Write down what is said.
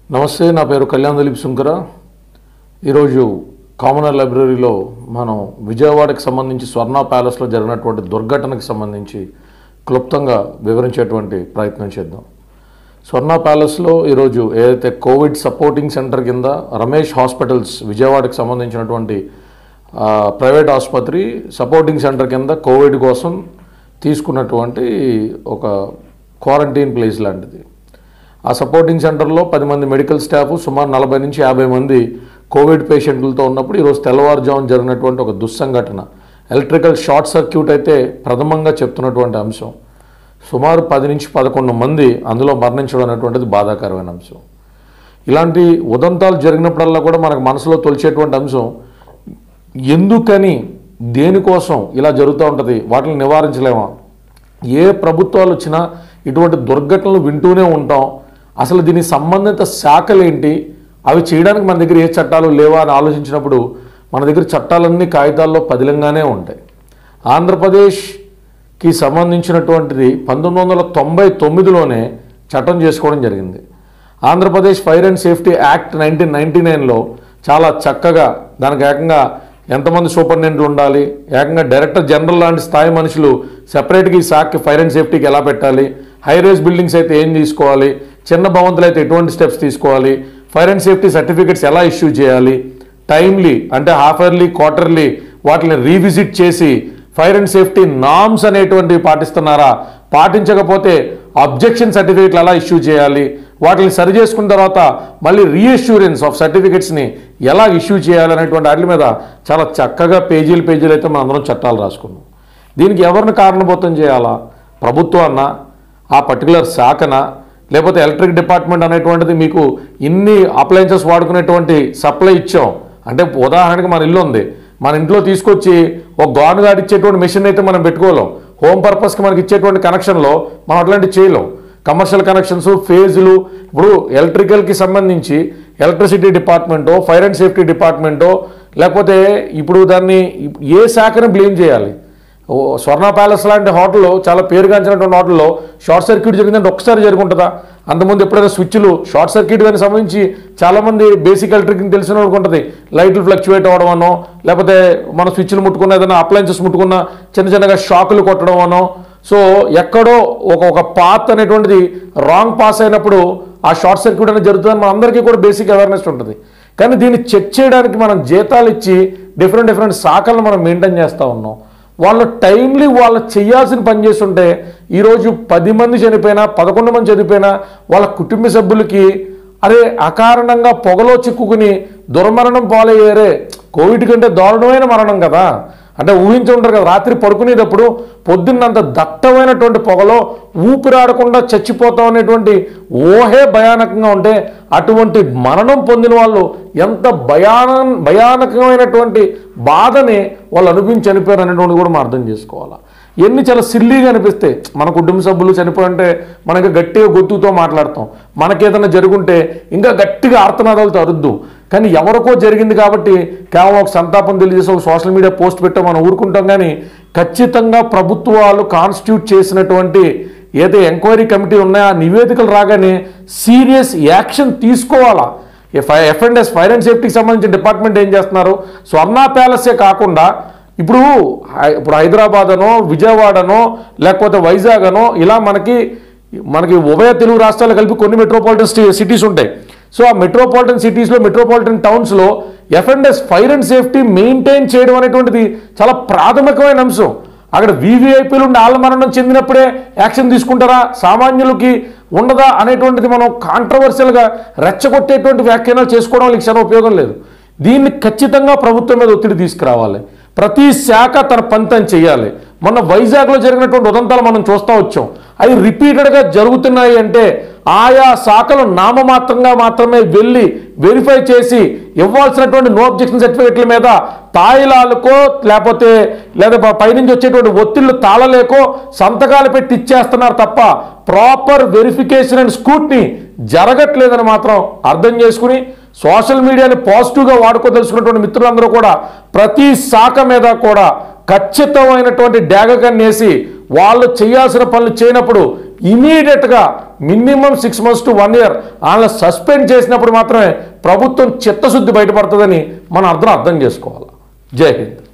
నమస్తే నా పేరు కళ్యాణ్ దిలీప్ సుంకర ఈరోజు కామనర్ లైబ్రరీలో మనం విజయవాడకి సంబంధించి స్వర్ణ ప్యాలెస్లో జరిగినటువంటి దుర్ఘటనకు సంబంధించి క్లుప్తంగా వివరించేటువంటి ప్రయత్నం చేద్దాం స్వర్ణ ప్యాలెస్లో ఈరోజు ఏదైతే కోవిడ్ సపోర్టింగ్ సెంటర్ కింద రమేష్ హాస్పిటల్స్ విజయవాడకి సంబంధించినటువంటి ఆ, ప్రైవేట్ ఆసుపత్రి సపోర్టింగ్ సెంటర్ కింద కోవిడ్ కోసం తీసుకున్నటువంటి ఒక క్వారంటైన్ ప్లేస్ లాంటిది ఆ సపోర్టింగ్ సెంటర్లో పది మంది మెడికల్ స్టాఫ్ సుమారు నలభై నుంచి యాభై మంది కోవిడ్ పేషెంట్లతో ఉన్నప్పుడు ఈరోజు తెల్లవారుజామున జరిగినటువంటి ఒక దుస్సంఘటన ఎలక్ట్రికల్ షార్ట్ సర్క్యూట్ అయితే ప్రథమంగా చెప్తున్నటువంటి అంశం సుమారు పది నుంచి పదకొండు మంది అందులో మరణించడం అనేటువంటిది బాధాకరమైన అంశం ఇలాంటి ఉదంతాలు జరిగినప్పుడల్లా కూడా మనకు మనసులో తొలిచేటువంటి అంశం ఎందుకని దేనికోసం ఇలా జరుగుతూ ఉంటుంది వాటిని నివారించలేమా ఏ ప్రభుత్వాలు వచ్చినా ఇటువంటి దుర్ఘటనలు వింటూనే ఉంటాం అసలు దీని సంబంధిత శాఖలు ఏంటి అవి చేయడానికి మన దగ్గర ఏ చట్టాలు లేవా అని ఆలోచించినప్పుడు మన దగ్గర చట్టాలన్నీ కాగితాల్లో పదిలంగానే ఉంటాయి ఆంధ్రప్రదేశ్కి సంబంధించినటువంటిది పంతొమ్మిది వందల తొంభై తొమ్మిదిలోనే చట్టం చేసుకోవడం జరిగింది Andhra Pradesh fire and safety act nineteen ninety నైన్లో చాలా చక్కగా దానికి ఏకంగా ఎంతమంది సూపరింటెండెంట్లు ఉండాలి ఏకంగా డైరెక్టర్ జనరల్ లాంటి స్థాయి మనుషులు సెపరేట్గా ఈ శాఖకి ఫైర్ అండ్ సేఫ్టీకి ఎలా పెట్టాలి హై రేజ్ బిల్డింగ్స్ అయితే ఏం తీసుకోవాలి చిన్న భవంతులు అయితే ఎటువంటి స్టెప్స్ తీసుకోవాలి ఫైర్ అండ్ సేఫ్టీ సర్టిఫికెట్స్ ఎలా ఇష్యూ చేయాలి టైమ్లీ అంటే హాఫ్ ఇయర్లీ క్వార్టర్లీ వాటిని రీవిజిట్ చేసి ఫైర్ అండ్ సేఫ్టీ నామ్స్ అనేటువంటివి పాటిస్తున్నారా పాటించకపోతే అబ్జెక్షన్ సర్టిఫికెట్లు ఎలా ఇష్యూ చేయాలి వాటిని సరి చేసుకున్న తర్వాత మళ్ళీ రీఅష్యూరెన్స్ ఆఫ్ సర్టిఫికెట్స్ని ఎలా ఇష్యూ చేయాలి అనేటువంటి వాటి మీద చాలా చక్కగా పేజీలు పేజీలు అయితే మనం అందరం చట్టాలు రాసుకున్నాం దీనికి ఎవరిని కారణభూతం చేయాలా ప్రభుత్వాన్న ఆ పర్టికులర్ శాఖన లేకపోతే ఎలక్ట్రిక్ డిపార్ట్మెంట్ అనేటువంటిది మీకు ఇన్ని అప్లయన్సెస్ వాడుకునేటువంటి సప్లై ఇచ్చాం అంటే ఉదాహరణకి మన ఇల్లు ఉంది మన ఇంట్లో తీసుకొచ్చి ఒక గాను ఇచ్చేటువంటి మెషిన్ అయితే మనం పెట్టుకోలేం హోమ్ పర్పస్కి మనకి ఇచ్చేటువంటి కనెక్షన్లో మనం అట్లాంటివి చేయలేం కమర్షియల్ కనెక్షన్స్ ఫేజులు ఇప్పుడు ఎలక్ట్రికల్కి సంబంధించి ఎలక్ట్రిసిటీ డిపార్ట్మెంటో ఫైర్ అండ్ సేఫ్టీ డిపార్ట్మెంటో లేకపోతే ఇప్పుడు దాన్ని ఏ శాఖని బ్లేమ్ చేయాలి ఓ స్వర్ణ ప్యాలెస్ లాంటి హోటల్లో చాలా పేరుగాంచినటువంటి హోటల్లో షార్ట్ సర్క్యూట్ జరిగిందంటే ఒకసారి జరుగుంటుందా అంతకుముందు ఎప్పుడైనా స్విచ్లు షార్ట్ సర్క్యూట్ దానికి సంబంధించి చాలామంది బేసిక్ ఎలక్ట్రిక్ తెలిసిన వాళ్ళకి ఉంటుంది లైట్లు ఫ్లక్చువేట్ అవ్వడం అనో లేకపోతే మన స్విచ్లు ముట్టుకున్న ఏదైనా అప్లయన్సెస్ ముట్టుకున్న చిన్న చిన్నగా షాకులు కొట్టడం అనో సో ఎక్కడో ఒక ఒక పాత్ అనేటువంటిది రాంగ్ పాస్ అయినప్పుడు ఆ షార్ట్ సర్క్యూట్ అనేది జరుగుతుందని మన అందరికీ కూడా బేసిక్ అవేర్నెస్ ఉంటుంది కానీ దీన్ని చెక్ చేయడానికి మనం జీతాలు ఇచ్చి డిఫరెంట్ డిఫరెంట్ శాఖలను మనం మెయింటైన్ చేస్తూ ఉన్నాం వాళ్ళు టైమ్లీ వాళ్ళు చేయాల్సిన పని చేస్తుంటే ఈరోజు పది మంది చనిపోయినా పదకొండు మంది చనిపోయినా వాళ్ళ కుటుంబ సభ్యులకి అరే అకారణంగా పొగలో చిక్కుకుని దుర్మరణం పాలయ్యారే కోవిడ్ కంటే దారుణమైన మరణం కదా అంటే ఊహించుంటారు కదా రాత్రి పడుకునేటప్పుడు పొద్దున్నంత దట్టమైనటువంటి పొగలో ఊపిరాడకుండా చచ్చిపోతాం అనేటువంటి ఊహే భయానకంగా ఉంటే అటువంటి మరణం పొందిన వాళ్ళు ఎంత భయాన భయానకమైనటువంటి బాధని వాళ్ళు అనుభవించి చనిపోయారు అనేటువంటి కూడా మనం అర్థం చేసుకోవాలి ఎన్ని చాలా సిల్లీగా అనిపిస్తాయి మన కుటుంబ సభ్యులు చనిపోయింటే మనకి గట్టిగా గొంతుతో మాట్లాడతాం మనకేదైనా జరుగుంటే ఇంకా గట్టిగా ఆర్తనాదాలతో అరుద్దు కానీ ఎవరికో జరిగింది కాబట్టి కేవలం ఒక సంతాపం తెలియజేసి ఒక సోషల్ మీడియా పోస్ట్ పెట్టాం మనం ఊరుకుంటాం కానీ ఖచ్చితంగా ప్రభుత్వాలు కాన్స్టిట్యూట్ చేసినటువంటి ఏదైతే ఎంక్వైరీ కమిటీ ఉన్నాయో ఆ నివేదికలు రాగానే సీరియస్ యాక్షన్ తీసుకోవాలా F and S fire and సేఫ్టీకి సంబంధించిన డిపార్ట్మెంట్ ఏం చేస్తున్నారు స్వర్ణ ప్యాలెసే కాకుండా ఇప్పుడు హై- ఇప్పుడు హైదరాబాద్ అనో విజయవాడనో లేకపోతే వైజాగ్ అనో ఇలా మనకి మనకి ఉభయ తెలుగు రాష్ట్రాలు కలిపి కొన్ని మెట్రోపాలిటన్ సిటీస్ ఉంటాయి సో ఆ మెట్రోపాలిటన్ సిటీస్లో మెట్రోపాలిటన్ టౌన్స్లో F and S fire and safety maintain చేయడం అనేటువంటిది చాలా ప్రాథమికమైన అంశం అక్కడ వీవీఐపీలు ఉండి ఆళ్ళ మరణం చెందినప్పుడే యాక్షన్ తీసుకుంటారా సామాన్యులకి ఉండదా అనేటువంటిది మనం కాంట్రవర్షియల్గా రెచ్చగొట్టేటువంటి వ్యాఖ్యానాలు చేసుకోవడం వాళ్ళకి చాలా ఉపయోగం లేదు దీన్ని ఖచ్చితంగా ప్రభుత్వం మీద ఒత్తిడి తీసుకురావాలి ప్రతి శాఖ తన పంతం చేయాలి మొన్న వైజాగ్లో జరిగినటువంటి ఉదంతాలు మనం చూస్తూ వచ్చాం అవి రిపీటెడ్గా జరుగుతున్నాయి అంటే ఆయా శాఖలు నామమాత్రంగా మాత్రమే వెళ్ళి వెరిఫై చేసి ఇవ్వాల్సినటువంటి నో అబ్జెక్షన్ సర్టిఫికెట్ల మీద తాయిలాలకో లేకపోతే లేదా ప- పైనుంచి వచ్చేటువంటి ఒత్తిళ్లు తాళలేకో సంతకాలు పెట్టి ఇచ్చేస్తున్నారు తప్ప ప్రాపర్ వెరిఫికేషన్ అండ్ స్కూట్ని జరగట్లేదని మాత్రం అర్థం చేసుకుని సోషల్ మీడియాని పాజిటివ్గా వాడుకోదలుచుకున్నటువంటి మిత్రులందరూ కూడా ప్రతి శాఖ మీద కూడా ఖచ్చితమైనటువంటి డ్యాగ కన్నేసి వాళ్ళు చేయాల్సిన పనులు చేయనప్పుడు ఇమీడియట్గా minimum six months to one year వాళ్ళని సస్పెండ్ చేసినప్పుడు మాత్రమే ప్రభుత్వం చిత్తశుద్ధి బయటపడుతుందని మనం అర్థం అర్థం చేసుకోవాలి జై హింద్